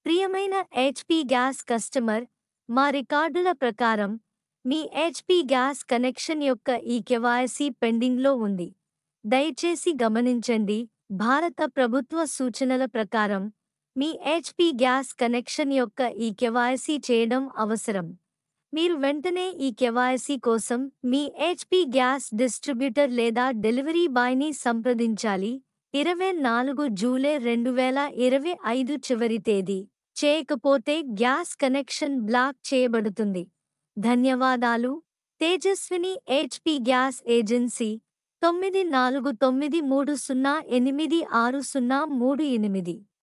ప్రియమైన HP gas customer మా రికార్డుల ప్రకారం మీ హెచ్పి గ్యాస్ కనెక్షన్ యొక్క ఈ కెవాయసీ పెండింగ్లో ఉంది దయచేసి గమనించండి భారత ప్రభుత్వ సూచనల ప్రకారం మీ హెచ్పి గ్యాస్ కనెక్షన్ యొక్క ఈ కెవాయసీ చేయడం అవసరం మీరు వెంటనే ఈ కెవాయసీ కోసం మీ హెచ్పి గ్యాస్ డిస్ట్రిబ్యూటర్ లేదా డెలివరీ బాయ్ని సంప్రదించాలి ఇరవై నాలుగు జూలై రెండు వేల ఇరవై ఐదు చివరి తేదీ చేయకపోతే గ్యాస్ కనెక్షన్ బ్లాక్ చేయబడుతుంది ధన్యవాదాలు తేజస్విని హెచ్పి గ్యాస్ ఏజెన్సీ తొమ్మిది నాలుగు తొమ్మిది మూడు సున్నా ఎనిమిది ఆరు సున్నా మూడు ఎనిమిది